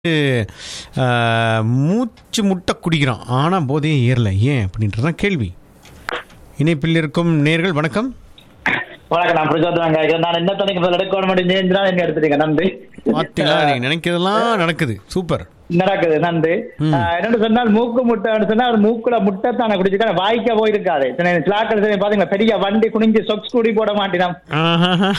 ஆஹ், மூச்சு முட்டை குடிக்கிறான் ஆனால் போதையே ஏறல ஏன் அப்படின்றதான் கேள்வி இணைப்பில் இருக்கும் நேர்கள் வணக்கம் வணக்கம் நான் பிரச்சோதனம் கேட்கிறேன் நான் என்ன தனிக்கு பதில் எடுக்க முடிஞ்சு நீங்க எடுத்துட்டீங்க நன்றி பார்த்தீங்களா நீங்க நினைக்கிறதெல்லாம் நடக்குது சூப்பர் நடக்குது நன்றி ஆஹ் என்னன்னு சொன்னால் மூக்கு முட்டைன்னு சொன்னா அது மூக்குல முட்டை தானே குடிச்சுக்க வாய்க்க போயிருக்காது சிலாக்கள் பாத்தீங்களா பெரிய வண்டி குனிஞ்சு சொக்ஸ் கூடி போட மாட்டினான் ஆஹாஹா.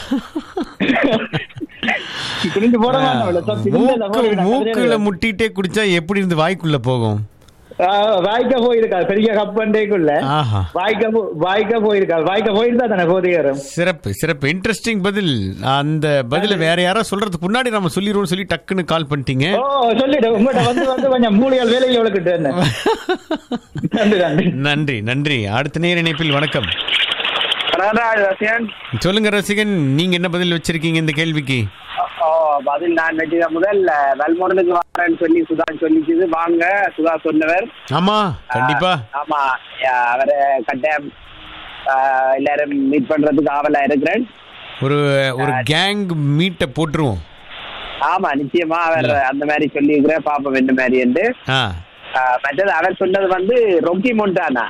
குனிஞ்சு போட மாட்டோம் சொக்ஸ் இல்ல, மூக்கு போடுங்க. மூக்குல முட்டிட்டே குடிச்சா எப்படி இருந்து வாய்க்குள்ள போகும் ஆஹ் வாய்க்க போயிருக்காது பெரிய கப் வண்டிக்குள்ள ஆஹா வாய்க்க போ- வாய்க்க போயிருக்காது வாய்க்க போயிருந்தா தானே போதை ஏறும் சிறப்பு சிறப்பு இன்ட்ரெஸ்டிங் பதில் அந்த பதில வேற யாரோ சொல்றதுக்கு முன்னாடி நம்ம சொல்லிடுவோம் சொல்லி டக்குன்னு கால் பண்ணிட்டீங்க ஓ சொல்லிடு உங்கள்கிட்ட வந்து வந்து கொஞ்சம் மூலிகள் வேலையில் எவ்வளவுக்கிட்டு என்ன நன்றி நன்றி நன்றி நன்றி அடுத்த நேர இணைப்பில் வணக்கம் பிரணராஜ் ரசிகன் சொல்லுங்க ரசிகன் நீங்க என்ன பதில் வச்சிருக்கீங்க இந்த கேள்விக்கு ஓ பதில் நான் வச்சுக்க முதல் வல்முரனுக்கு வரேன்னு சொல்லி சுதா சொல்லிச்சுது வாங்க சுதா சொன்னவர் ஆமா கண்டிப்பா ஆமா யா- அவரை கட்டாயம் ஆ, எல்லாரும் மீட் பண்றதுக்கு ஆவலா இருக்கிறேன் ஒரு ஒரு கேங் மீட்டை போட்டுருவோம் ஆமா நிச்சயமா அவர் அந்த மாதிரி சொல்லி இருக்கிறேன் பாப்போம் என்ன மாதிரி என்று ஆ ஆ, மற்றது அவர் சொன்னது வந்து ரொக்கி மொண்டானா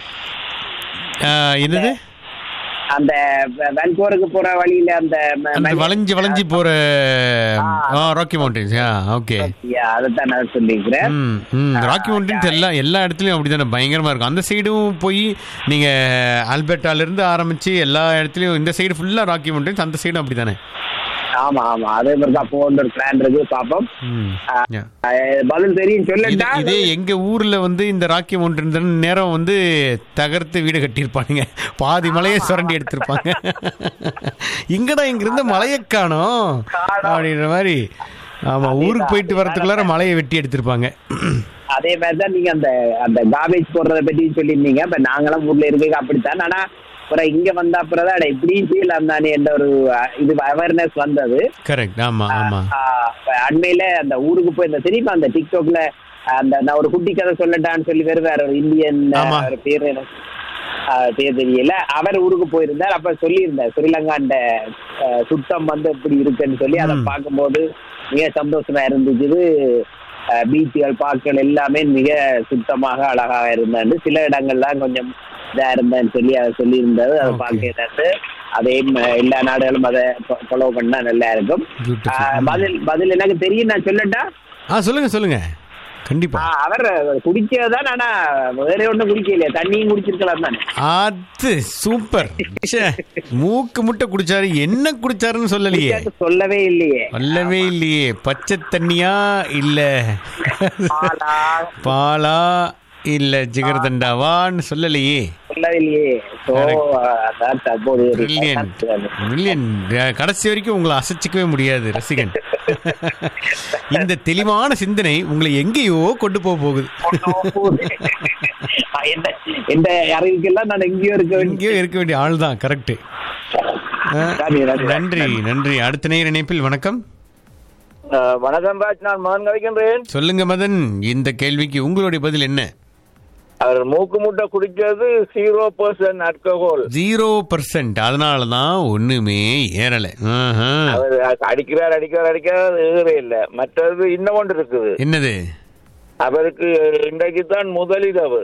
ஆ, என்னது அந்த வென்கோருக்கு போற வழியில அந்த ம- அந்த மணி- வளைஞ்சு வளைஞ்சு போற ஆ ராக்கி மவுண்டன்ஸ் ஆ ஓகே யா, அதைத்தான் நான் சொல்லியிருக்கிறேன் ம் ம் ராக்கி மவுண்டன்ஸ் எல்லா எல்லா இடத்துலயும் அப்படிதானே பயங்கரமா இருக்கும் அந்த சைடும் போய் நீங்க ஆல்பர்ட்டால இருந்து ஆரம்பிச்சு எல்லா இடத்துலயும் இந்த சைடு ஃபுல்லா ராக்கி மவுண்டன்ஸ் அந்த சைடும் அப்படிதானே ஆமா ஆமா அதே மாதிரி தான் போகணும் ஒரு பிளான் இருக்கு பாப்போம் ம் Yeah. ஆ, பதில் தெரியும் இது சொல்லட்டா இதே எங்க ஊர்ல வந்து இந்த ராக்கி மவுண்டன் நேரம் வந்து தகர்த்து வீடு கட்டியிருப்பானுங்க பாதி மலையை சுரண்டி எடுத்திருப்பாங்க இங்கடா இங்க இருந்த மலையை காணோம் அப்படின்ற மாதிரி ஆமா ஊருக்கு போயிட்டு வரதுக்குள்ளார மலையை வெட்டி எடுத்திருப்பாங்க அதே மாதிரி தான் நீங்க அந்த அந்த கார்பேஜ் போடுறத பத்தி சொல்லியிருந்தீங்க இப்ப நாங்களாம் ஊர்ல இருக்க அப்படித்தான் ஆனா அப்புறம் இங்க வந்த அப்புறம் தான் அட இப்படியும் செய்யலாம் தானே என்ற ஒரு அஹ், இது அவேர்னஸ் வந்தது கரெக்ட் ஆமா ஆமா ஆஹ், இப்ப அண்மையில அந்த ஊருக்கு போய் இந்த தெரியுமா அந்த டிக்டாக்ல அந்த நான் ஒரு குட்டி கதை சொல்லட்டான்னு சொல்லி வேற வேற ஒரு இந்தியன் ஆமா. ஒரு பேர் எனக்கு ஆஹ், பேர் தெரியல அவர் ஊருக்கு போயிருந்தார் அப்ப சொல்லியிருந்தார் ஸ்ரீலங்காண்ட ஆஹ், சுத்தம் வந்து எப்படி இருக்குன்னு சொல்லி அதை ம். பார்க்கும்போது மிக சந்தோஷமா இருந்துச்சு பீச்சுகள் பார்க்கள் எல்லாமே மிக சுத்தமாக அழகாக இருந்தாண்டு சில இடங்கள்லாம் கொஞ்சம் இதா இருந்தேன்னு சொல்லி அதை சொல்லியிருந்தது அதை Okay. பார்க்கிறது அதே ம- எல்லா நாடுகளும் அதை ஃபாலோ பண்ணா நல்லா இருக்கும் Beautiful. ஆஹ், பதில் பதில் எனக்கு தெரியும் நான் சொல்லட்டா ஆ சொல்லுங்க சொல்லுங்க கண்டிப்பா ஆஹ், அவர் குடிச்சதான் ஆனா வேற ஒண்ணும் குடிக்கலையே தண்ணியும் குடிச்சிருக்கலாம் தானே அது சூப்பர் ச்சே, மூக்கு முட்டை குடிச்சாரு என்ன குடிச்சாருன்னு சொல்லலையே குடிக்காத சொல்லவே இல்லையே சொல்லவே இல்லையே பச்சை தண்ணியா இல்ல பாலா பாலா இல்ல ஜிகர் தண்டாவான்னு சொல்லலையே சொல்லவே இல்லையே So, Correct. அதான் தற்போது ஒரு பிரில்லியன் பிரில்லியன் கடைசி வரைக்கும் உங்களை அசைச்சிக்கவே முடியாது ரசிகன் இந்த தெளிவான சிந்தனை உங்களை எங்கேயோ கொண்டு போக போகுது என்ன- எந்த அறிவுக்கெல்லாம் நான் எங்கேயோ இருக்க வேண்டிய எங்கேயோ இருக்க வேண்டிய ஆள் தான் கரெக்ட் நன்றி, நன்றி. நன்றி நன்றி அடுத்த நேர இணைப்பில் வணக்கம் வணக்கம் ராஜ் நான் மகன் கழிக்கின்றேன் சொல்லுங்க மதன் இந்த கேள்விக்கு உங்களுடைய பதில் என்ன அவர் மூக்கு முட்டை குடிக்கிறது zero percent alcohol zero percent அதனால தான் ஒண்ணுமே ஏறல ஆஹா. அவர் அடிக்கிறார் அடிக்கிறார் அடிக்கிறார் ஏறே இல்ல மற்றது இன்னும் ஒன்று இருக்குது என்னது அவருக்கு இன்றைக்கு தான் முதலிரவு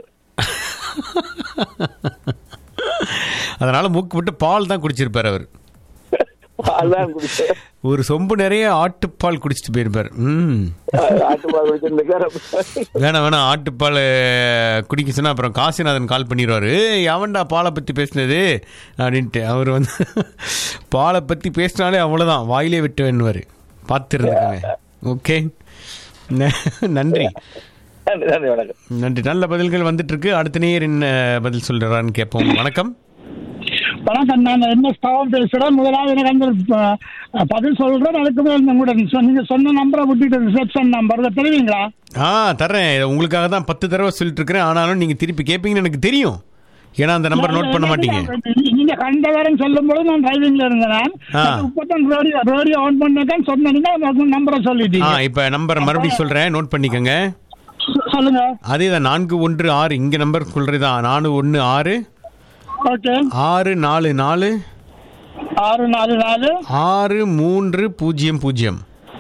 அதனால மூக்கு விட்டு பால் தான் குடிச்சிருப்பார் அவர் பால்தான் குடிச்சார் ஒரு சொம்பு நிறைய ஆட்டுப்பால் குடிச்சிட்டு போயிருப்பார் ம் ஆட்டுப்பால் குடிச்சிருக்காரு வேணாம் வேணாம் ஆட்டுப்பால் அஹ், குடிக்க சொன்னா அப்புறம் காசிநாதன் கால் பண்ணிடுவாரு "ஏய், எவன்டா பாலை பற்றி பேசினது அப்படின்ட்டு அவர் வந்து பாலை பற்றி பேசினாலே அவ்வளோதான் வாயிலே விட்டு வேணுவார் பார்த்துருந்துக்கங்க ஓகே நன்றி நன்றி நன்றி வணக்கம் நன்றி நல்ல பதில்கள் வந்துட்டு இருக்கு அடுத்த நேர் என்ன பதில் சொல்றான்னு கேட்போம் வணக்கம் வணக்கம் நான் என்ன ஸ்டாவம் பேசுறேன் முதலாவது எனக்கு அந்த அஹ், பதில் சொல்றேன் அதுக்கு மேல் உங்களோட சொ- நீங்க சொன்ன நம்பரை விட்டுட்டு ரிசப்ஷன் நம்பர் அதை தெரியுங்களா ஆ தர்றேன் இதை உங்களுக்காக தான் பத்து தடவை சொல்லிட்டு இருக்கிறேன் ஆனாலும் நீங்க திருப்பி கேட்பீங்கன்னு எனக்கு தெரியும் ஏன்னா அந்த நம்பர் நோட் பண்ண மாட்டீங்க நீங்க கண்டவரன் சொல்லும் போது நான் டிரைவிங்ல இருந்தேன் ஆ. இப்பதான் ரேடியோ ரேடியோ ஆன் பண்ணேன் சொன்னீங்க நம்பரை ஆ சொல்லிட்டீங்க இப்போ நம்பர் மறுபடியும் சொல்றேன் நோட் பண்ணிக்கோங்க சொ- சொல்லுங்க அதே தான் நான்கு ஒன்று ஆறு இங்க நம்பர் சொல்றதுதான் நாலு ஒன்று ஆறு ஓகே ஆறு நாலு நாலு ஆறு நாலு நாலு ஆறு மூன்று பூஜ்ஜியம் பூஜ்ஜியம்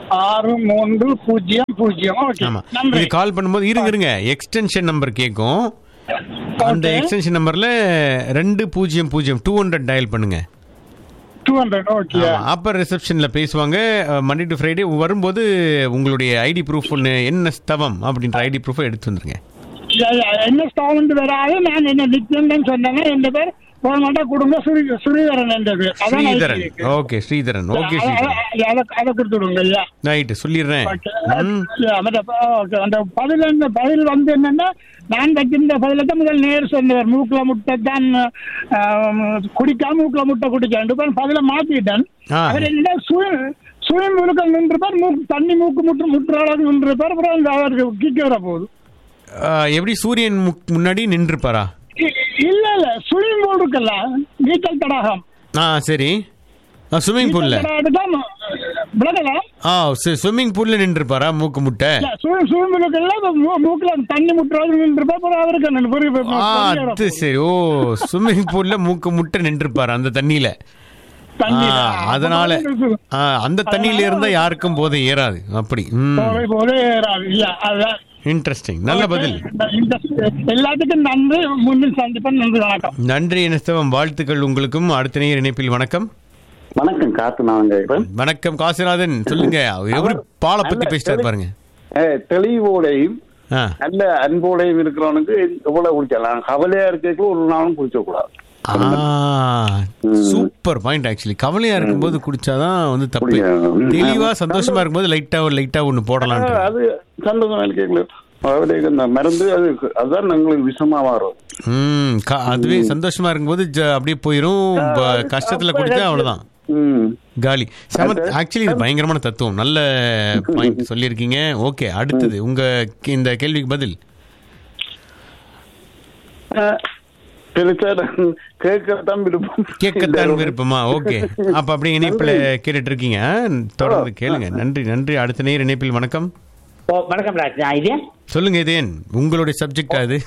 ஆறு மூன்று பூஜ்ஜியம் பூஜ்ஜியம் ஓகே ஆமா நன்றி இது கால் பண்ணும்போது இருங்க இருங்க எக்ஸ்டென்ஷன் நம்பர் கேட்கும் அந்த Okay. எக்ஸ்டென்ஷன் நம்பர்ல ரெண்டு பூஜ்ஜியம் பூஜ்ஜியம் டூ ஹண்ட்ரட் டயல் பண்ணுங்க டூ ஹண்ட்ரட் ஓகே ஆமா, அப்ப ரிசப்ஷன்ல பேசுவாங்க மண்டே டு ஃப்ரைடே வரும்போது உங்களுடைய ஐடி ப்ரூஃப் ஒன்று என்ன ஸ்தவம் அப்படின்ற ஐடி ப்ரூஃபை எடுத்து வந்துருங்க என்ன ஸ்டாமெண்ட் வராது நான் என்ன நித்யந்தன் சொன்னேன்னா என் பேர் போன மாட்டா குடும்ப சுரி சுரீதரன் என்ற பேர் அதான் ஸ்ரீதரன் ஐடி இருக்கு. ஓகே ஸ்ரீதரன் ஓகே அத- ஸ்ரீதரன் அத- அதை அதை கொடுத்துடுங்க ஐயா ரைட்டு சொல்லிடுறேன் ஓகே. ம், அந்த ஓகே. அந்த பதில் என்ன பதில் வந்து என்னன்னா நான் வைக்கின்ற பதில தான் முதல் நேர் சொன்னவர் மூக்குல முட்டை தான் ஆம், குடிக்காம மூக்குல முட்டை குடிக்கான் பதில மாத்திட்டேன் ஆ. அவர் என்ன சுயம் முழுக்க நின்றுப்பார் மூக்கு தண்ணி மூக்கு முட்டு முட்டுற அளவுக்கு நின்றுப்பார் அப்புறம் அந்த அவருக்கு கிக்க வர போகுது ஆ, எப்படி சூரியன் முக்- முன்னாடி நின்றுப்பாரா இ- இல்ல இல்ல சுயம் பூல் இருக்குல்ல நீச்சல் தடாகம் ஆ சரி ஸ்விம்மிங் பூல்ல நீச்சல் தடாகத்துக்கு விலகல ஆ ஸ்விம்மிங் பூல்ல நின்றுப்பாரா மூக்கு முட்டை இல்ல சுயம் சுயம் இருக்குல்ல மூ- மூக்குல தண்ணி முட்டுற அளவுக்கு நின்றுப்பார் அப்புறம் அவருக்கு நின்று பெரிய பெரிய ஆ பெரிய வர அது போகுது. சரி ஓ ஸ்விம்மிங் பூல்ல மூக்கு முட்டை நின்றுப்பாரு அந்த தண்ணியில தண்ணி ஆ, அதனால ஆ, அந்த தண்ணியில இருந்தா யாருக்கும் போதை ஏறாது அப்படி ம் போதை போதை ஏறாது இல்ல அதான் இன்ட்ரெஸ்டிங் நல்ல பதில் இந்த- எல்லாத்துக்கும் நன்றி முன்னில் சந்திப்பேன் நன்றி வணக்கம் நன்றி இனஸ்தவம் வாழ்த்துக்கள் உங்களுக்கும் அடுத்த நேர் இணைப்பில் வணக்கம் வணக்கம் காத்து நான் கேட்கிறேன் வணக்கம் காசிநாதன் சொல்லுங்க எவரு பாலை பத்தி பேசிட்டாரு பாருங்க அஹ், தெளிவோடையும் ஆ நல்ல அன்போடையும் இருக்கிறவனுக்கு எவ்வளவு குடிக்கலாம் கவலையா இருக்க ஒரு நாளும் குடிக்க கூடாது சூப்பர் பாயிண்ட் ஆக்சுவலி கவலையா இருக்கும்போது குடிச்சாதான் வந்து தப்பு குடிக்க- தெளிவா சந்தோஷமா இருக்கும்போது லைட்டா ஒரு லைட்டா ஒண்ணு போடலாம் அது சந்தோஷம் கேட்கல கவலைக்கு அந்த மருந்து அது அதுதான் எங்களுக்கு விஷமா மாறும் ம் க- அதுவே சந்தோஷமா இருக்கும்போது ஜ- அப்படியே போயிரும் ப- கஷ்டத்துல குடிச்சா அவ்வளவுதான் ம் காலி ஆக்சுவலி இது பயங்கரமான தத்துவம் நல்ல பாயிண்ட் சொல்லியிருக்கீங்க ஓகே அடுத்தது உங்க கே- இந்த கேள்விக்கு பதில் பெருசா கேட்கத்தான் விருப்பம் கேட்கத்தான் விருப்பமா ஓகே அப்ப அப்படியே இணைப்புல கேட்டுட்டு இருக்கீங்க தொடர்ந்து கேளுங்க நன்றி நன்றி அடுத்த நேர் இணைப்பில் வணக்கம் ஓ வணக்கம் ராஜ் நான் இது சொல்லுங்க இதேன் உங்களுடைய சப்ஜெக்ட் அது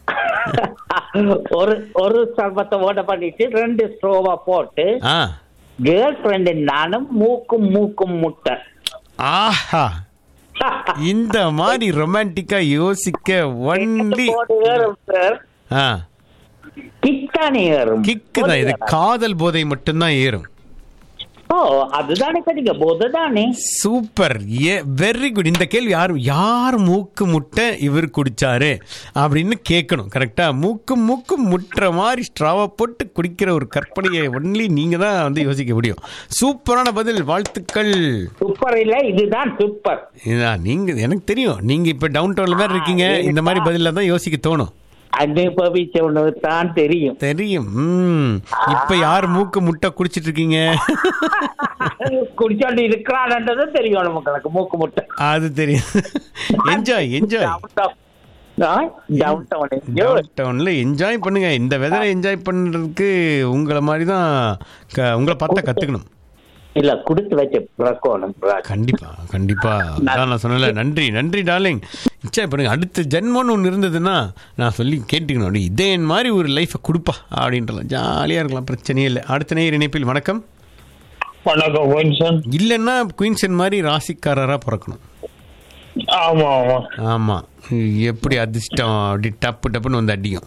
ஒரு ஒரு சர்பத்தை ஓட்ட பண்ணிட்டு ரெண்டு ஸ்ட்ரோவா போட்டு ஆ கேர்ள் ஃப்ரெண்டு நானும் மூக்கும் மூக்கும் முட்டை ஆஹா இந்த மாதிரி ரொமான்டிக்கா யோசிக்க ஒன்லி போட்டு ஏறும் சார் ஆ கிக் தானே ஏறும் கிக்கு தான் இது காதல் போதை மட்டும்தான் ஏறும் ஓ அதுதானே கிடைக்க போது தானே சூப்பர் ஏ வெரி குட் இந்த கேள்வி யார் யார் மூக்கு முட்டை இவர் குடிச்சாரு அப்படின்னு கேட்கணும் கரெக்டா மூக்கு மூக்கு முட்டுற மாதிரி ஸ்ட்ராவை போட்டு குடிக்கிற ஒரு கற்பனையை ஒன்லி நீங்க தான் வந்து யோசிக்க முடியும் சூப்பரான பதில் வாழ்த்துக்கள் சூப்பர் இல்ல இதுதான் சூப்பர் இதான் நீங்க எனக்கு தெரியும் நீங்க இப்ப டவுன் டவுன்ல மாதிரி இருக்கீங்க இந்த மாதிரி பதில தான் யோசிக்க தோணும் அனுபவிச்சவனுக்கு தான் தெரியும் தெரியும் ம். இப்ப யார் மூக்கு முட்டை குடிச்சிட்டு இருக்கீங்க குடிச்சோண்டு இருக்கிறான்ன்றது தெரியும் நமக்கு மூக்கு முட்டை அது தெரியும் enjoy enjoy down down down டவுன்ல என்ஜாய் பண்ணுங்க இந்த வெதரை என்ஜாய் பண்றதுக்கு உங்களை மாதிரி தான் க- உங்களை பார்த்தா கத்துக்கணும் இல்ல குடுத்து வச்ச பிரக்கோணம் கண்டிப்பா கண்டிப்பா அதான் நான் சொன்னல நன்றி நன்றி டார்லிங் இச்சா பண்ணுங்க அடுத்த ஜென்மம்னு ஒன்று இருந்ததுன்னா நான் சொல்லி கேட்டுக்கணும் அப்படி இதே மாதிரி ஒரு லைஃபை கொடுப்பா அப்படின்றலாம் ஜாலியாக இருக்கலாம் பிரச்சனையே இல்லை அடுத்த நேர் இணைப்பில் வணக்கம் வணக்கம் வின்சன் இல்லைன்னா குயின்சன் மாதிரி ராசிக்காரராக பிறக்கணும் ஆமா ஆமா ஆமா எப்படி அதிர்ஷ்டம் அப்படி டப்பு டப்புன்னு வந்து அடிக்கும்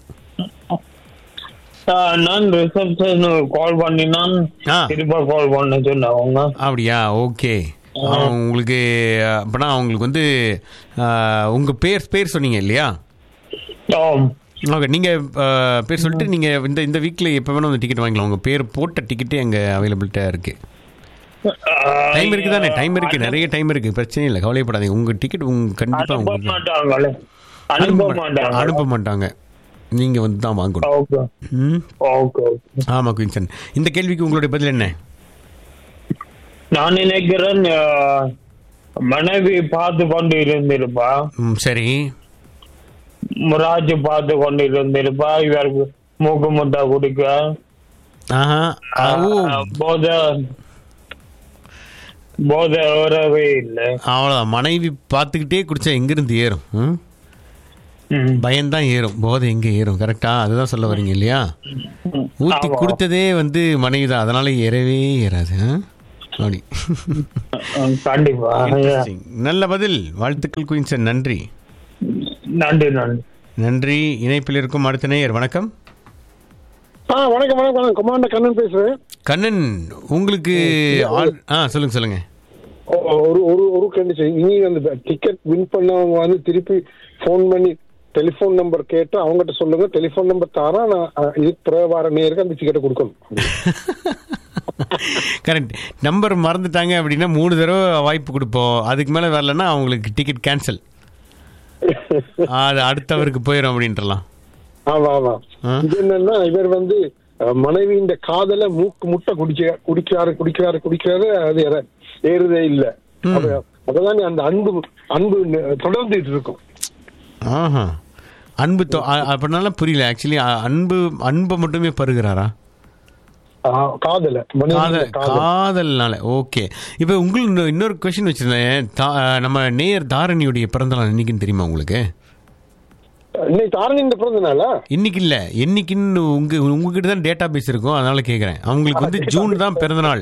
ஆ, நான் ரிசப்ஷன் கால் பண்ணினான் ஆ. திருப்ப கால் பண்ண சொன்னவங்க அப்படியா ஓகே உங்களுக்கு அப்படின்னா அவங்களுக்கு வந்து ஆஹ், உங்க பேர் பேர் சொன்னீங்க இல்லையா ஆம். ஓகே நீங்க ஆஹ், பேர் சொல்லிட்டு நீங்க இந்த இந்த வீக்ல எப்போ வேணா வந்து டிக்கெட் வாங்கிக்கலாம் உங்க பேர் போட்ட டிக்கெட்டே அங்க அவைலபிலிட்டா இருக்கு டைம் இருக்கு தானே டைம் இருக்கு நிறைய டைம் இருக்கு பிரச்சனை இல்லை கவலைப்படாதீங்க உங்க டிக்கெட் உங்க கண்டிப்பா அனுப்ப உங்களுக்கு மாட்டாங்களே அனுப்ப அனுப்ப மாட்டாங்க அனுப்ப மாட்டாங்க நீங்க வந்து தான் வாங்கணும் ஓகே ம் ஓகே ஓகே ஆமா குயின்சன் இந்த கேள்விக்கு உங்களுடைய பதில் என்ன நான் நினைக்கிறேன் ஆ, மனைவி பார்த்து கொண்டு இருந்திருப்பா ம், சரி முராஜ் பார்த்து கொண்டு இருந்திருப்பா இவருக்கு மூக்கு முட்டா குடிக்க ஆஹா ஆ, ஓ ஆ, போத போத வரவே இல்லை அவ்வளோதான் மனைவி பார்த்துக்கிட்டே குடிச்சா எங்கிருந்து ஏறும் ம்? ம். பயம்தான் ஏறும் போதை எங்க ஏறும் கரெக்டா அதுதான் சொல்ல வரீங்க இல்லையா ஊத்தி ஆமா. கொடுத்ததே வந்து மனைவி தான் அதனால ஏறவே ஏறாது ஆ? அப்படி கண்டிப்பா Interesting. நல்ல பதில் வாழ்த்துக்கள் குயின்சன் நன்றி நன்றி நன்றி நன்றி இணைப்பில் இருக்கும் அடுத்த நேயர் வணக்கம் ஆ வணக்கம் வணக்கம் வணக்கம் கமாண்டர் கண்ணன் பேசுறேன் கண்ணன் உங்களுக்கு ஆல்- ஆ சொல்லுங்க சொல்லுங்க ஒ- ஒரு ஒரு ஒரு கண்டிஷன் இனி அந்த டிக்கெட் வின் பண்ணவங்க வந்து திருப்பி ஃபோன் பண்ணி டெலிஃபோன் நம்பர் கேட்டு அவங்ககிட்ட சொல்லுங்க டெலிஃபோன் நம்பர் தாரா நான் அ, இதுக்கு பிறகு வர நேருக்கு அந்த டிக்கெட்டை கொடுக்கணும் கரெக்ட் நம்பர் மறந்துட்டாங்க அப்படின்னா மூணு தடவை வாய்ப்பு கொடுப்போம் அதுக்கு மேலே வரலன்னா அவங்களுக்கு டிக்கெட் கேன்சல் அது அடுத்தவருக்கு போயிடும் அப்படின்றலாம் ஆமா ஆமா ஆ. இது என்னன்னா இவர் வந்து அ, மனைவியின் காதல மூக்கு முட்டை குடிக்க குடிக்கிறாரு குடிக்கிறாரு குடிக்கிறாரு அது ஏற- ஏறுதே இல்ல அப்ப- அப்பதான் அந்த அன்பு அன்பு ந- தொடர்ந்துட்டு இருக்கும் ஆஹா அன்பு தொ- அ- அப்படினால புரியல ஆக்சுவலி அன்பு அன்பை மட்டுமே பருகிறாரா ஆ, காதல மனைவியின் காதல் காதல் காதல்னால ஓகே இப்போ உங்களுக்கு இன்னொரு- இன்னொரு கொஸ்டின் வச்சிருந்தேன் தா- நம்ம நேயர் தாரணியுடைய பிறந்தநாள் என்னைக்குன்னு தெரியுமா உங்களுக்கு இன்னைக்கு தாரணியின் பிறந்த நாளா இன்னைக்கு இல்ல என்னைக்குன்னு உங்க உங்ககிட்ட தான் டேட்டா பேஸ் இருக்கும் அதனால கேக்குறேன் அவங்களுக்கு வந்து ஜூன் தான் பிறந்தநாள்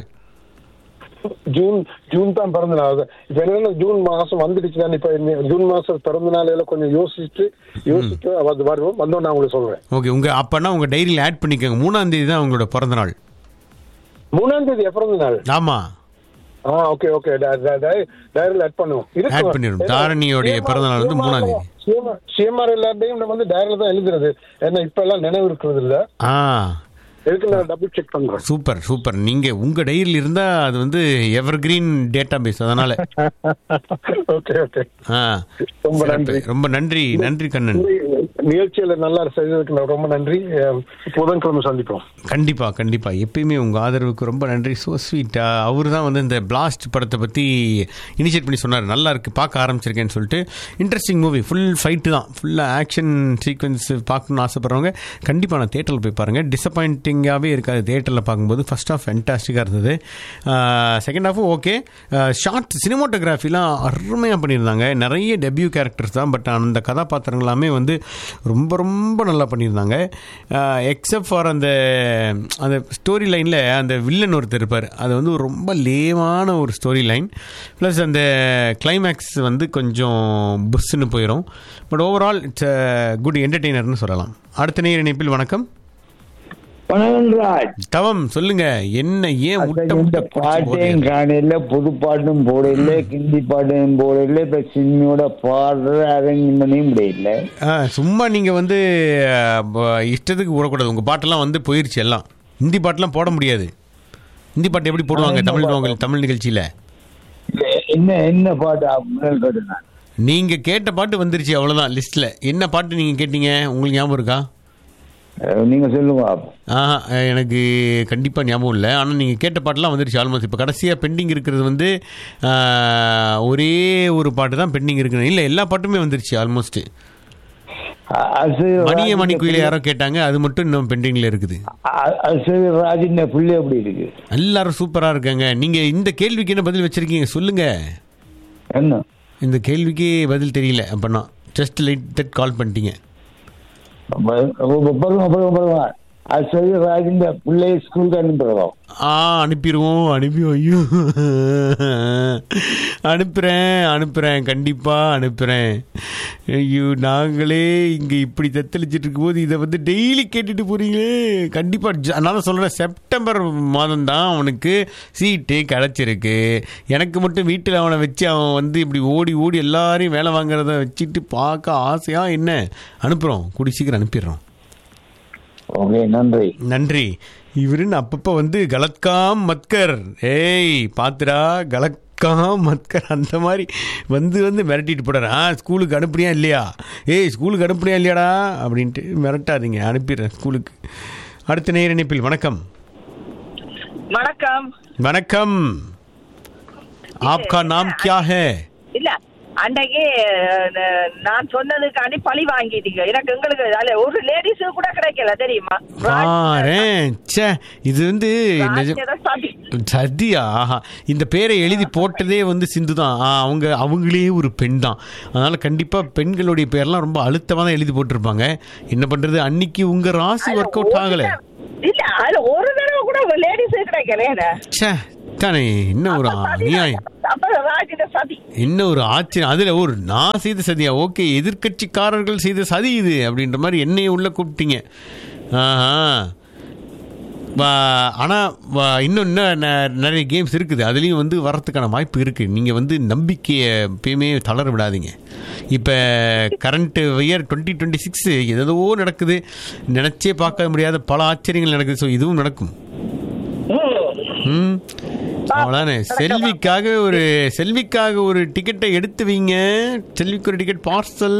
ஜூன் ஜூன் தான் பிறந்த நாள் அது. இப்ப என்னன்னா ஜூன் மாசம் வந்துடுச்சு தான் இப்ப இந்த ஜூன் மாசம் பிறந்த நாளையில கொஞ்சம் யோசிச்சுட்டு யோசிச்சு அது வருவோம் வந்தோம் நான் உங்களுக்கு சொல்றேன் ஓகே உங்க அப்பனா உங்க டைரியில ஆட் பண்ணிக்கோங்க மூணாம் தேதி தான் அவங்களோட பிறந்த நாள் மூணாம் தேதி பிறந்த நாள் ஆமா ஆ ஓகே ஓகே டைரியில் ஆட் பண்ணுவோம் இருக்கு. Add பண்ணிடுவோம். ஏன்னா, தாரணியோடைய CMR பிறந்த நாள் வந்து மூணாம் தேதி. CMR சிஎம்ஆர் எல்லாத்தையும் நம்ம வந்து டைரியில் தான் எழுதுறது ஏன்னா இப்ப எல்லாம் நினைவு இருக்கிறது இல்ல ஆ எதுக்கு நான் டபுள் செக் பண்றேன் சூப்பர் சூப்பர் நீங்க உங்க டைரியில் இருந்தா அது வந்து எவர் கிரீன் டேட்டா பேஸ் அதனால ஓகே ஓகே ஆ ரொம்ப சிறப்பு. நன்றி. ரொம்ப நன்றி நன்றி கண்ணன் இந்த நிகழ்ச்சியில நல்லா செய்ததுக்கு நான் ரொம்ப நன்றி அஹ், புதன்கிழமை சந்திப்போம் கண்டிப்பா கண்டிப்பா எப்பயுமே உங்க ஆதரவுக்கு ரொம்ப நன்றி ஸோ ஸ்வீட் அவர் தான் வந்து இந்த பிளாஸ்ட் படத்தை பத்தி இனிஷியேட் பண்ணி சொன்னார் நல்லா இருக்கு பார்க்க ஆரம்பிச்சிருக்கேன்னு சொல்லிட்டு இன்ட்ரெஸ்டிங் மூவி ஃபுல் ஃபைட்டு தான் ஃபுல்லாக ஆக்ஷன் சீக்வன்ஸ் பார்க்கணும்னு ஆசைப்படுறவங்க கண்டிப்பாக நான் தேட்டரில் போய் பாருங்க டிசப்பாயிண்டிங்காகவே இருக்காது தேட்டரில் பார்க்கும்போது ஃபர்ஸ்ட் ஆஃப் ஃபென்டாஸ்டிக்காக இருந்தது செகண்ட் ஹாஃபும் ஓகே ஷார்ட் சினிமாட்டோகிராஃபிலாம் அருமையாக பண்ணியிருந்தாங்க நிறைய டெபியூ கேரக்டர்ஸ் தான் பட் அந்த கதாபாத்திரங்கள் எல்லாமே வந்து ரொம்ப ரொம்ப நல்லா பண்ணியிருந்தாங்க எக்ஸப்ட் ஃபார் அந்த அந்த ஸ்டோரி லைனில் அந்த வில்லன் ஒருத்தர் இருப்பார் அது வந்து ஒரு ரொம்ப லேவான ஒரு ஸ்டோரி லைன் ப்ளஸ் அந்த கிளைமேக்ஸ் வந்து கொஞ்சம் புஷ்ஷுன்னு போயிடும் பட் ஓவரால் இட்ஸ் குட் என்டர்டெய்னர்னு சொல்லலாம் அடுத்த நேர இணைப்பில் வணக்கம் வணக்கம்ராஜ் தவம் சொல்லுங்க என்ன ஏன் முட்டை இந்த முட்டை குடிச்சு பாட்டையும் போகுது? காணையில புது பாட்டும் போடல கிந்தி பாட்டும் போடல இப்ப சின்னியோட பாடுற அரங்கமனையும் முடியல ஆ, சும்மா நீங்க வந்து அஹ், ப- இஷ்டத்துக்கு விடக்கூடாது உங்க பாட்டெல்லாம் வந்து போயிருச்சு எல்லாம் ஹிந்தி பாட்டெல்லாம் போட முடியாது ஹிந்தி பாட்டு எப்படி போடுவாங்க என்ன தமிழ் பாட்டு? உங்களுக்கு தமிழ் நிகழ்ச்சியில என்ன என்ன பாட்டு முதல் பாட்டு நான் நீங்க கேட்ட பாட்டு வந்துருச்சு அவ்வளவுதான் லிஸ்ட்ல என்ன பாட்டு நீங்க கேட்டீங்க உங்களுக்கு ஞாபகம் இருக்கா அஹ் நீங்க சொல்லுங்க பாப்போம். ஆஹா அஹ், எனக்கு கண்டிப்பாக ஞாபகம் இல்லை ஆனால் நீங்கள் கேட்ட பாட்டெல்லாம் வந்துருச்சு ஆல்மோஸ்ட் இப்போ கடைசியாக பெண்டிங் இருக்கிறது வந்து ஆஹ், ஒரே ஒரு பாட்டு தான் பெண்டிங் இருக்குது இல்லை எல்லா பாட்டுமே வந்துருச்சு ஆல்மோஸ்ட் அ- அசு மணிய ராஜின் மணிக்குயில புள்ளை- யாரோ கேட்டாங்க அது மட்டும் இன்னும் பெண்டிங்கில் இருக்குது அ- அசு ராஜின் புள்ளி எப்படி இருக்கு எல்லாரும் சூப்பராக இருக்காங்க நீங்கள் இந்த கேள்விக்கு என்ன பதில் வச்சிருக்கீங்க சொல்லுங்க என்ன இந்த கேள்விக்கு பதில் தெரியல அப்படின்னா ஜஸ்ட் லைட் தட் கால் பண்ணிட்டீங்க பருவம் பருவம் பருவம் அசு ராஜின் பிள்ளைய ஸ்கூலுக்கு அனுப்புறோம் ஆ அனுப்பிடுவோம் அனுப்பி ஐயோ அனுப்புகிறேன் அனுப்புகிறேன் கண்டிப்பாக அனுப்புகிறேன் ஐயோ நாங்களே இங்கே இப்படி தத்தளிச்சிட்டு இருக்கும்போது இதை வந்து டெய்லி கேட்டுட்டு போகிறீங்களே கண்டிப்பாக நான் சொல்கிறேன் செப்டம்பர் மாதம் தான் அவனுக்கு சீட்டு கிடச்சிருக்கு எனக்கு மட்டும் வீட்டில் அவனை வச்சு அவன் வந்து இப்படி ஓடி ஓடி எல்லாரையும் வேலை வாங்குறத வச்சுட்டு பார்க்க ஆசையாக என்ன அனுப்புகிறோம் கூடி சீக்கிரம் அனுப்பிடுறோம் ஓகே நன்றி நன்றி இவருன்னு அப்பப்போ வந்து கலத்காம் மத்கர் ஏய் பாத்துடா கலக்காம் மத்கர் அந்த மாதிரி வந்து வந்து மிரட்டிட்டு போடுற ஆ ஸ்கூலுக்கு அனுப்புறியா இல்லையா ஏய் ஸ்கூலுக்கு அனுப்புறியா இல்லையாடா அப்படின்ட்டு மிரட்டாதீங்க அனுப்பிடுறேன் ஸ்கூலுக்கு அடுத்த நேர இணைப்பில் வணக்கம் வணக்கம் வணக்கம் ஆப்கா நாம் கியா ஹே இல்ல அன்றைக்கு அஹ், நான் சொன்னதுக்காண்டி பழி வாங்கிட்டீங்க எனக்கு எங்களுக்கு அதுல ஒரு லேடிஸ் கூட கிடைக்கல தெரியுமா பாரேன் ச்சே இது வந்து நிஜம் ராஜ்யத சதி. சதியா ஆஹா இந்த பேரை எழுதி போட்டதே வந்து சிந்து தான் ஆ, அவங்க அவங்களே ஒரு பெண் தான் அதனால கண்டிப்பா பெண்களுடைய பேர்லாம் ரொம்ப அழுத்தமாக தான் எழுதி போட்டிருப்பாங்க என்ன பண்றது அன்னைக்கு உங்க ராசி ஒர்க் அவுட் ஆகல இல்ல அதுல ஒரு தடவை கூட லேடிஸ் கிடைக்கல என்ன? ச்சே வச்சுட்டானே என்ன ஒரு அநியாயம் அப்ப ராஜிட சதி என்ன ஒரு ஆச்சரியம் அதுல ஒரு நான் செய்த சதியா ஓகே எதிர்க்கட்சிக்காரர்கள் செய்த சதி இது அப்படின்ற மாதிரி என்னைய உள்ள கூப்பிட்டீங்க ஆஹா வா- ஆனா வா- இன்னும் இன்னும் ந- நிறைய கேம்ஸ் இருக்குது அதுலேயும் வந்து வரத்துக்கான வாய்ப்பு இருக்குது நீங்கள் வந்து நம்பிக்கையை எப்பயுமே தளர விடாதீங்க இப்போ current year twenty twenty six ஏதோ நடக்குது நினச்சே பார்க்க முடியாத பல ஆச்சரியங்கள் நடக்குது ஸோ இதுவும் நடக்கும் ம் அவ்வளோதானே செல்விக்காக ஒரு செல்விக்காக ஒரு டிக்கெட்டை எடுத்து வைங்க செல்விக்கு ஒரு டிக்கெட் பார்சல்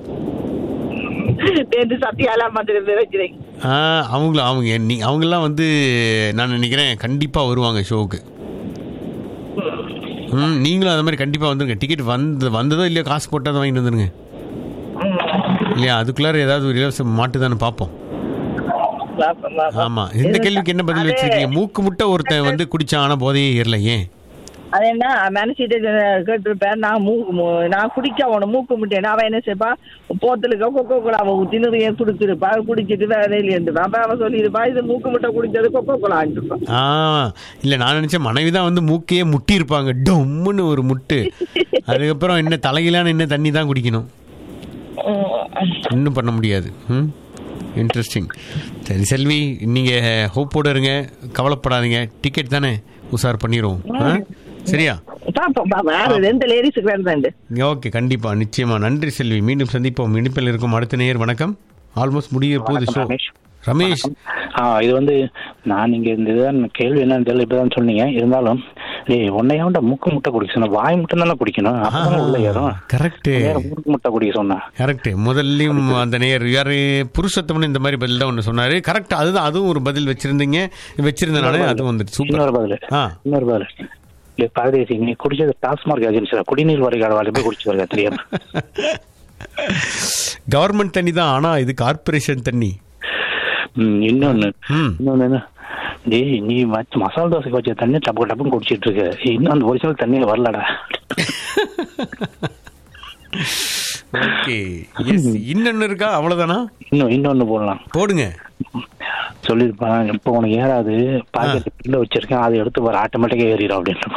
நேற்று சத்தியாலாம் வந்து வச்சிருக்கேன் ஆ அவங்கள அவங்க நீ அவங்கெல்லாம் வந்து நான் நினைக்கிறேன் கண்டிப்பாக வருவாங்க ஷோவுக்கு ம் நீங்களும் அந்த மாதிரி கண்டிப்பாக வந்துருங்க டிக்கெட் வந்து வந்ததோ இல்லையோ காசு போட்டால் தான் வாங்கிட்டு வந்துருங்க இல்லையா அதுக்குள்ளார ஏதாவது ஒரு இலவசம் மாட்டு தானே பார்ப்போம் ஆமாம் இந்த கேள்விக்கு என்ன பதில் வச்சிருக்கீங்க மூக்கு முட்டை ஒருத்தன் வந்து குடிச்சான் ஆனால் போதையே ஏறல ஏன் அது என்ன மனசிட்டு கேட்டிருப்பேன் நான் மூ மூ- நான் குடிக்க அவனை மூக்கு முட்டேன் அவன் என்ன செய்ப்பா போத்தலுக்கு கொக்கோ கோலாவை ஊற்றி நிறைய குடிச்சிருப்பா குடிச்சிட்டு வேலையில இருந்துப்பா அப்ப அவன் சொல்லியிருப்பா இது மூக்கு முட்டை குடிச்சது கொக்கோ கோலான்ட்டுப்பான் ஆ இல்லை நான் நினச்சேன் மனைவி தான் வந்து மூக்கையே முட்டி இருப்பாங்க டொம்முன்னு ஒரு முட்டு அதுக்கப்புறம் என்ன தலையிலான என்ன தண்ணி தான் குடிக்கணும் இன்னும் பண்ண முடியாது ம் இன்ட்ரெஸ்டிங் சரி செல்வி நீங்கள் ஹோப்போடு இருங்க கவலைப்படாதீங்க டிக்கெட் தானே உஷார் பண்ணிடுவோம் ஆ சரியா பாப்போம் பாப்போம் யாரு எந்த லேடிஸுக்கு வேண்டாண்டு ஓகே கண்டிப்பாக நிச்சயமா நன்றி செல்வி மீண்டும் சந்திப்போம் இனிப்பில் இருக்கும் அடுத்த நேர் வணக்கம் ஆல்மோஸ்ட் முடிய போகுது ஷோ ரமேஷ் ஆ இது வந்து நான் நீங்க இந்த இதுதான் கேள்வி என்னன்னு தெரியல இப்பதான் சொன்னீங்க இருந்தாலும் ஏய் உன்னையாண்ட மூக்கு முட்டை குடிக்க சொன்ன வாய் முட்டை தானே குடிக்கணும் அப்பதான் உள்ள ஏறும் கரெக்ட் மூக்கு முட்டை குடிக்க சொன்னா கரெக்ட் முதல்லையும் அந்த நேர் யாரு புருஷத்தமன் இந்த மாதிரி பதில் தான் ஒன்று சொன்னாரு கரெக்ட் அதுதான் அதுவும் ஒரு பதில் வச்சிருந்தீங்க வச்சிருந்தனால அதுவும் வந்துட்டு சூப்பர் இன்னொரு பதில் ஆ இன்னொரு பதில் இல்ல பரதேசி நீ குடிச்சது டாஸ்மார்க் ஏஜென்சியா குடிநீர் வரைகால வாழை போய் குடிச்சு வருங்க தெரியாம கவர்மெண்ட் தண்ணி தான் ஆனா இது கார்பரேஷன் தண்ணி ம், இன்னொன்னு இன்னொன்னு என்ன டேய் நீ வச்ச மசாலா தோசைக்கு வச்ச தண்ணி டப்பு டப்புன்னு குடிச்சிட்டு இருக்க இன்னும் அந்த ஒரிஜினல் தண்ணியில வரலடா ஓகே எஸ் இன்னொன்னு இருக்கா அவ்வளவுதானா இன்னும் இன்னொன்னு போடலாம் போடுங்க சொல்லிருப்பான் இப்போ உனக்கு ஏறாது பாக்கெட் பில்ல வச்சிருக்கேன் அதை எடுத்து வர ஆட்டோமேட்டிக்கா ஏறிடும் அப்படின்னு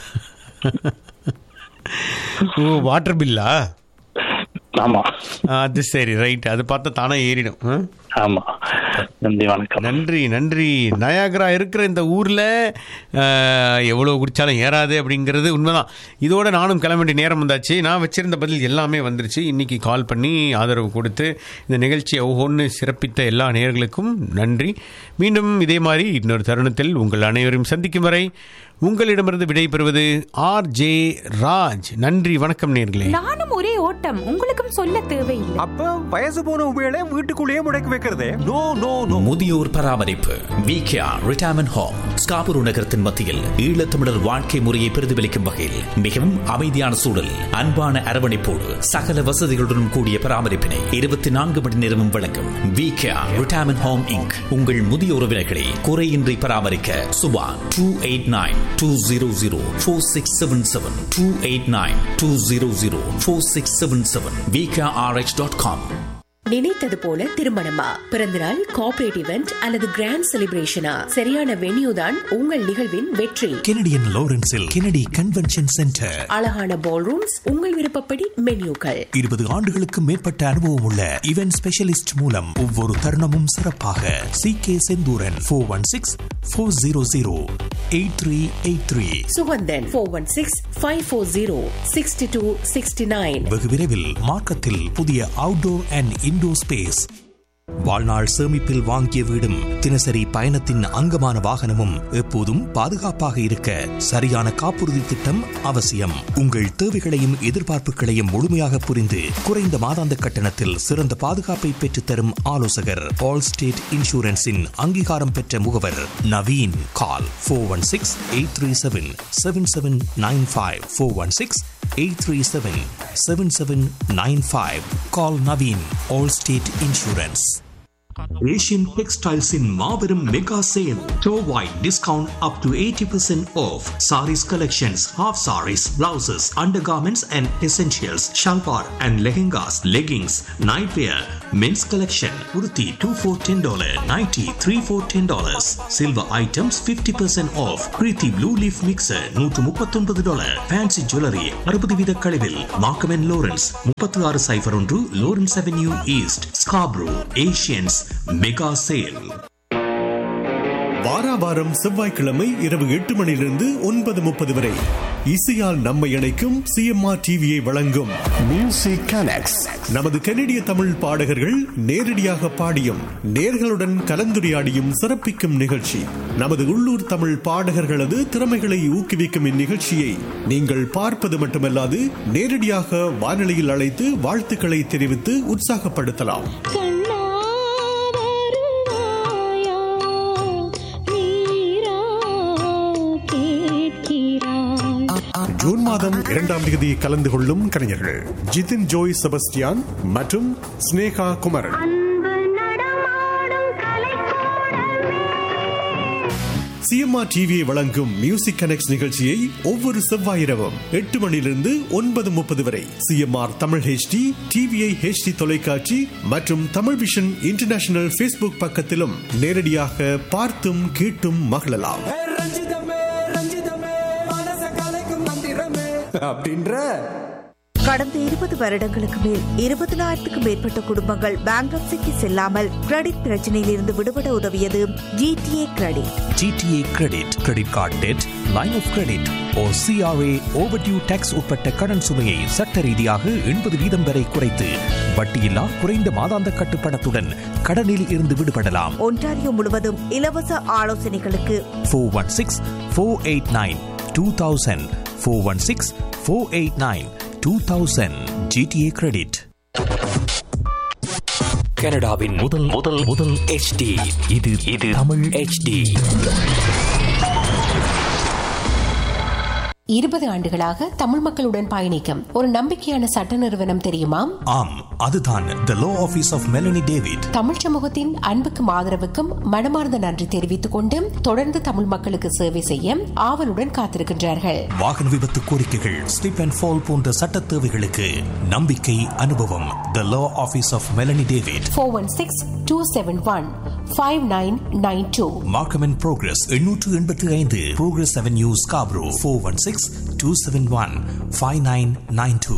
ஓ வாட்டர் பில்லா ஆமா அது சரி ரைட் அது பார்த்தா தானே ஏறிடும் ஆ? ஆமா நன்றி வணக்கம் நன்றி நன்றி நயாகரா இருக்கிற இந்த ஊர்ல அஹ், எவ்வளவு குடிச்சாலும் ஏறாது அப்படிங்கிறது உண்மைதான் இதோட நானும் கிளம்ப வேண்டிய நேரம் வந்தாச்சு நான் வச்சிருந்த பதில் எல்லாமே வந்துருச்சு இன்னைக்கு கால் பண்ணி ஆதரவு கொடுத்து இந்த நிகழ்ச்சியை ஒவ்வொன்று சிறப்பித்த எல்லா நேயர்களுக்கும் நன்றி மீண்டும் இதே மாதிரி இன்னொரு தருணத்தில் உங்கள் அனைவரையும் சந்திக்கும் வரை உங்களிடமிருந்து விடைபெறுவது ஆர் ஜே ராஜ் நன்றி வணக்கம் நேர்களே நானும் ஒரே ஓட்டம் உங்களுக்கும் சொல்ல தேவையில்லை அப்ப வயசு போன உபயோக வீட்டுக்குள்ளேயே முடக்கி வைக்கிறதே நோ நோ நோ முதியோர் பராமரிப்பு விகேஆர் ரிட்டையர்மெண்ட் ஹோம் ஸ்காபுரு நகரத்தின் மத்தியில் ஈழத்தமிழர் வாழ்க்கை முறையை பிரதிபலிக்கும் வகையில் மிகவும் அமைதியான சூழல் அன்பான அரவணைப்போடு சகல வசதிகளுடன் கூடிய பராமரிப்பினை இருபத்தி நான்கு மணி நேரமும் வழங்கும் விகேஆர் ரிட்டையர்மெண்ட் ஹோம் இங்க் உங்கள் முதிய உறவினர்களை குறையின்றி பராமரிக்க Subha two eight nine two zero zero four six seven seven two eight nine two zero zero four six seven seven VKRH dot com நினைத்தது போல திருமணமா பிறந்தநாள் கார்ப்பரேட் இவெண்ட் அல்லது கிராண்ட் செலிப்ரேஷனா சரியான வென்யூ தான் உங்கள் நிகழ்வின் வெற்றி கெனடியன் லாரன்ஸில் கெனடி கன்வென்ஷன் சென்டர் அழகான பால் ரூம்ஸ் உங்கள் விருப்பப்படி மென்யூக்கள் இருபது ஆண்டுகளுக்கு மேற்பட்ட அனுபவம் உள்ள இவென்ட் ஸ்பெஷலிஸ்ட் மூலம் ஒவ்வொரு தருணமும் சிறப்பாக C K Senthooran four one six four zero zero eight three eight three Suganthan four one six five four zero sixty two sixty nine வெகு விரைவில் மார்க்கத்தில் புதிய அவுட்டோர் அண்ட் இன்டோர் ஸ்பேஸ் வாழ்நாள் சேமிப்பில் வாங்கிய வீடும் தினசரி பயணத்தின் அங்கமான வாகனமும் எப்போதும் பாதுகாப்பாக இருக்க சரியான காப்புறுதி திட்டம் அவசியம் உங்கள் தேவைகளையும் எதிர்பார்ப்புகளையும் முழுமையாக புரிந்து குறைந்த மாதாந்த கட்டணத்தில் சிறந்த பாதுகாப்பை பெற்றுத்தரும் ஆலோசகர் ஆல் ஸ்டேட் இன்சூரன்ஸின் அங்கீகாரம் பெற்ற முகவர் Naveen call four one six eight three seven seven seven nine five four one six 837 7795. Call Naveen, Allstate Insurance. Asian டெக்ஸ்டைல்ஸின் மாபெரும் மெகா சேல் டோவாய் discount up to eighty percent off saris collections half saris blouses undergarments and essentials salwar and lehengas leggings nightwear men's collection kurti two four ten dollar nighty three four ten dollars silver items fifty percent off Preethi blue leaf mixer நூற்று முப்பத்தொன்பது dollar fancy jewellery அறுபது வீத கழிவில் Markham and Lawrence முப்பத்தி ஆறு சைஃபர் ஒன்று Lawrence avenue east Scarborough Asians mega sale வாராவாரம் செவ்வாய்க்கிழமை இரவு எட்டு மணியிலிருந்து ஒன்பது முப்பது வரை இசையால் நம்மை இணைக்கும் சிஎம்ஆர் டிவியை வழங்கும் மியூசிக் கனெக்ட்ஸ் நமது கனடிய தமிழ் பாடகர்கள் நேரடியாக பாடியும் நேர்களுடன் கலந்துரையாடியும் சிறப்பிக்கும் நிகழ்ச்சி நமது உள்ளூர் தமிழ் பாடகர்களது திறமைகளை ஊக்குவிக்கும் இந்நிகழ்ச்சியை நீங்கள் பார்ப்பது மட்டுமல்லாது நேரடியாக வானொலியில் அழைத்து வாழ்த்துக்களை தெரிவித்து உற்சாகப்படுத்தலாம் ஜூன் மாதம் இரண்டாம் தேதி கலந்து கொள்ளும் கலைஞர்கள் ஜிதின் ஜோய் செபஸ்டியான் மற்றும் ஸ்னேகா குமரன் சிஎம்ஆர் டிவியை வழங்கும் மியூசிக் கனெக்ட் நிகழ்ச்சியை ஒவ்வொரு செவ்வாய் இரவும் எட்டு மணியிலிருந்து ஒன்பது முப்பது வரை CMR Tamil HD TVI HD தொலைக்காட்சி மற்றும் தமிழ் விஷன் இன்டர்நேஷனல் ஃபேஸ்புக் பக்கத்திலும் நேரடியாக பார்த்தும் கேட்டும் மகிழலாம் அப்படின்ற கடந்த இருபது வருடங்களுக்கு மேல் இருபதனாயிரத்துக்கும் மேற்பட்ட குடும்பங்கள் பேங்க்ரப்சிக்கு செல்லாமல் கிரெடிட் பிரச்சனையில் இருந்து விடுபட உதவியது GTA credit GTA credit credit card debt line of credit ஓ சிஆர்ஏ ஓவர்டியூ டேக்ஸ் உட்பட்ட கடன் சுமையை சட்ட ரீதியாக எண்பது வீதம் வரை குறைத்து வட்டியில்லா குறைந்த மாதாந்த கட்டுப்பணத்துடன் கடனில் இருந்து விடுபடலாம் ஒன்டாரியோ முழுவதும் இலவச ஆலோசனைகளுக்கு four one six four eight nine two thousand four one six four eight nine two thousand GTA credit கனடாவின் முதல் முதல் முதல் ஹெச்டி இது இது தமிழ் ஹெச்டி இருபது ஆண்டுகளாக தமிழ் மக்களுடன் பயணிக்கும் ஒரு நம்பிக்கையான சட்ட நிறுவனம் தெரியுமா ஆம் அதுதான் the law office of Melanie David Tamil சமூகத்தின் அன்புக்கும் ஆதரவுக்கும் மனமார்ந்த நன்றி தெரிவித்துக் கொண்டு தொடர்ந்து தமிழ் மக்களுக்கு சேவை செய்ய ஆவலுடன் காத்திருக்கின்றார்கள் வாகன விபத்து கோரிக்கைகள் ஸ்லிப் அண்ட் ஃபால் போன்ற சட்ட தேவைகளுக்கு நம்பிக்கை அனுபவம் the law office of Melanie David four one six two seven one five nine nine two Markham and Progress எண்ணூற்று எண்பத்தி ஐந்து Progress avenue Scarborough four one six two seven one five nine nine two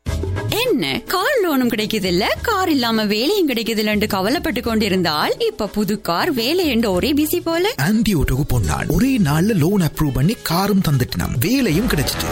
என்ன car லோனும் கிடைக்குது இல்ல car இல்லாம வேலையும் கிடைக்குது இல்லன்னு கவலைப்பட்டு கொண்டிருந்தால் இப்ப புது கார் வேலை என்று ஒரே பிசி போல ஆன்டி ஓட்டோக்கு பொன்னான் ஒரே நாள்ல லோன் அப்ரூவ் பண்ணி காரும் தந்துட்டான் வேலையும் கிடைச்சிட்டு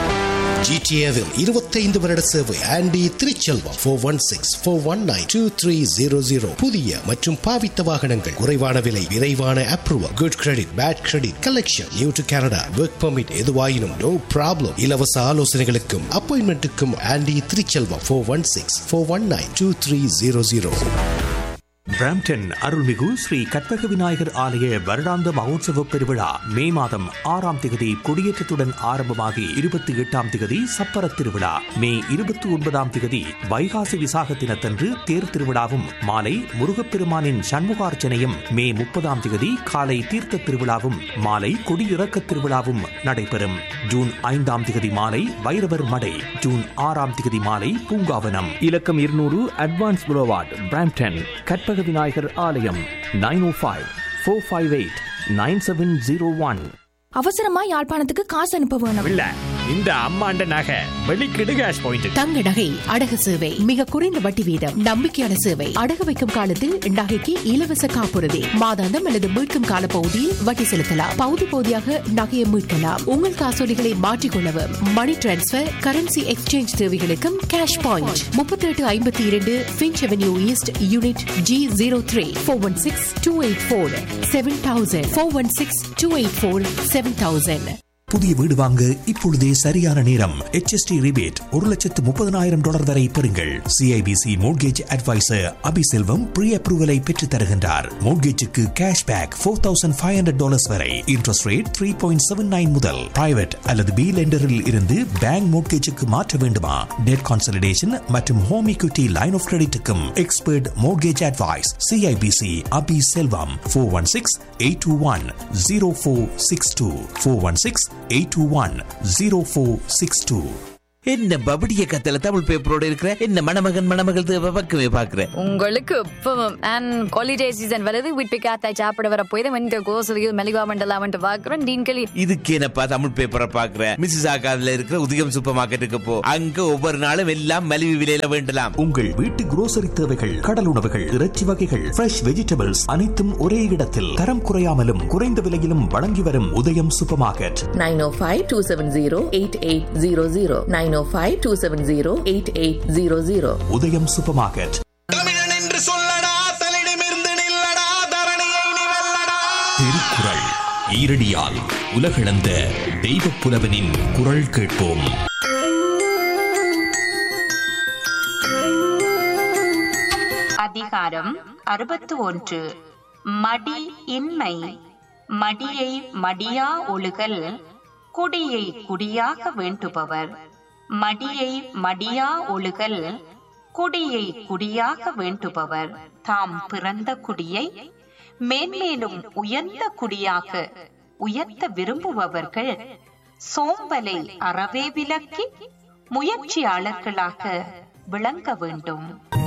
ஜிடிஏவில் இருபத்தைந்து வருட சேவை Andy Thiruchelvam four one six four one nine two three zero zero புதிய மற்றும் பாவித்த வாகனங்கள் குறைவான விலை விரைவான approval good credit bad credit collection new to Canada work permit எதுவாயினும் நோ ப்ராப்ளம் இலவச ஆலோசனைகளுக்கும் அப்பாயின்மெண்ட்டுக்கும் Andy Thiruchelvam four one six four one nine two three zero zero Brampton அருள்மிகு ஸ்ரீ கற்பக விநாயகர் ஆலய வருடாந்த மகோத்சவ பெருவிழா மே மாதம் ஆறாம் திகதி கொடியேற்றத்துடன் ஆரம்பமாகி இருபத்தி எட்டாம் திகதி சப்பர திருவிழா மே இருபத்தி ஒன்பதாம் திகதி வைகாசி விசாக தினத்தன்று தேர் திருவிழாவும் மாலை முருகப்பெருமானின் சண்முகார்ச்சனையும் மே முப்பதாம் திகதி காலை தீர்த்த திருவிழாவும் மாலை கொடியிறக்க திருவிழாவும் நடைபெறும் ஜூன் ஐந்தாம் திகதி மாலை வைரவர் மடை ஜூன் ஆறாம் திகதி மாலை பூங்காவனம் இலக்கம் இருநூறு advance boulevard Brampton Karpaga Vinayagar ஆலயம் nine o five four five eight nine seven zero one அவசரமா யாழ்ப்பாணத்துக்கு காசு அனுப்ப வேணும் இல்ல இந்த அம்மாண்ட நகை வெளிக்கிடு கேஷ் பாயிண்ட் தங்க நகை அடகு சேவை மிக குறைந்த வட்டி வீதம் நம்பிக்கையான சேவை அடகு வைக்கும் காலத்தில் நகைக்கு இலவச காப்புறுதி மாதாந்தம் அல்லது மீட்கும் கால பகுதியில் வட்டி செலுத்தலாம் பகுதி பகுதியாக நகையை மீட்கலாம் உங்கள் காசோலிகளை மாற்றிக்கொள்ளவும் மணி டிரான்ஸ்பர் கரன்சி எக்ஸ்சேஞ்ச் தேவைகளுக்கும் கேஷ் பாயிண்ட் முப்பத்தி எட்டு ஐம்பத்தி இரண்டு Finch avenue east unit G zero three four one six two eight four seven thousand four one six two eight four seven thousand புதிய வீடு வாங்க இப்பொழுதே சரியான நேரம் HST ரிபேட் ஒரு லட்சத்து முப்பதனாயிரம் டாலர் வரை பெறுங்கள் CIBC mortgage advisor Abiselvam pre அப்ரூவலை பெற்றுத் தருகின்றார் மோட்கேஜுக்கு cash back four thousand five hundred dollars வரை interest rate three point seven nine முதல் பிரைவேட் அல்லது பி லெண்டரில் இருந்து பேங்க் மோட்கேஜுக்கு மாற்ற வேண்டுமா டெட் கான்சலிடேஷன் மற்றும் ஹோம் equity லைன் ஆஃப் கிரெடிட்டுக்கும் expert mortgage advice CIBC Abi Selvam four one six eight two one zero four six two four one six eight two one zero four six two என்ன பபடிய கத்தல தமிழ் பேப்பரோட இருக்கிற என்ன மணமகன் மணமகள் தேவை பக்கமே பாக்குற உங்களுக்கு இப்பவும் அண்ட் ஹாலிடே சீசன் வருது வீட்டு காத்தாய் சாப்பிட வர போய் இந்த கோசலியில் மெலிவா மண்டலாமன்ட்டு பார்க்குறோம் டீன்களி இதுக்கு என்னப்பா தமிழ் பேப்பரை பாக்குற மிஸ்ஸஸ் ஆகாதுல இருக்கிற உதயம் சூப்பர் மார்க்கெட்டுக்கு போ அங்க ஒவ்வொரு நாளும் எல்லாம் மலிவு விலையில வேண்டலாம் உங்கள் வீட்டு குரோசரி தேவைகள் கடல் உணவுகள் இறைச்சி வகைகள் ஃப்ரெஷ் வெஜிடபிள்ஸ் அனைத்தும் ஒரே இடத்தில் தரம் குறையாமலும் குறைந்த விலையிலும் வழங்கி வரும் Udayam supermarket nine o five two seven zero eight eight zero zero nine o five two seven zero eight eight zero zero Udayam supermarket Thirukkural ஈரடியால் உலகளந்த தெய்வப் புலவனின் குரல் கேட்போம் அதிகாரம் அறுபத்து ஒன்று மடி இன்மை மடியை மடியா ஒழுகல் குடியை குடியாக வேண்டுபவர் மடியை மடியா ஒழுகல் குடியை குடியாக வேண்டுபவர் தாம் பிறந்த குடியை மேன்மேலும் உயர்ந்த குடியாக உயர்த்த விரும்புபவர்கள் சோம்பலை அறவே விலக்கி முயற்சியாளர்களாக விளங்க வேண்டும்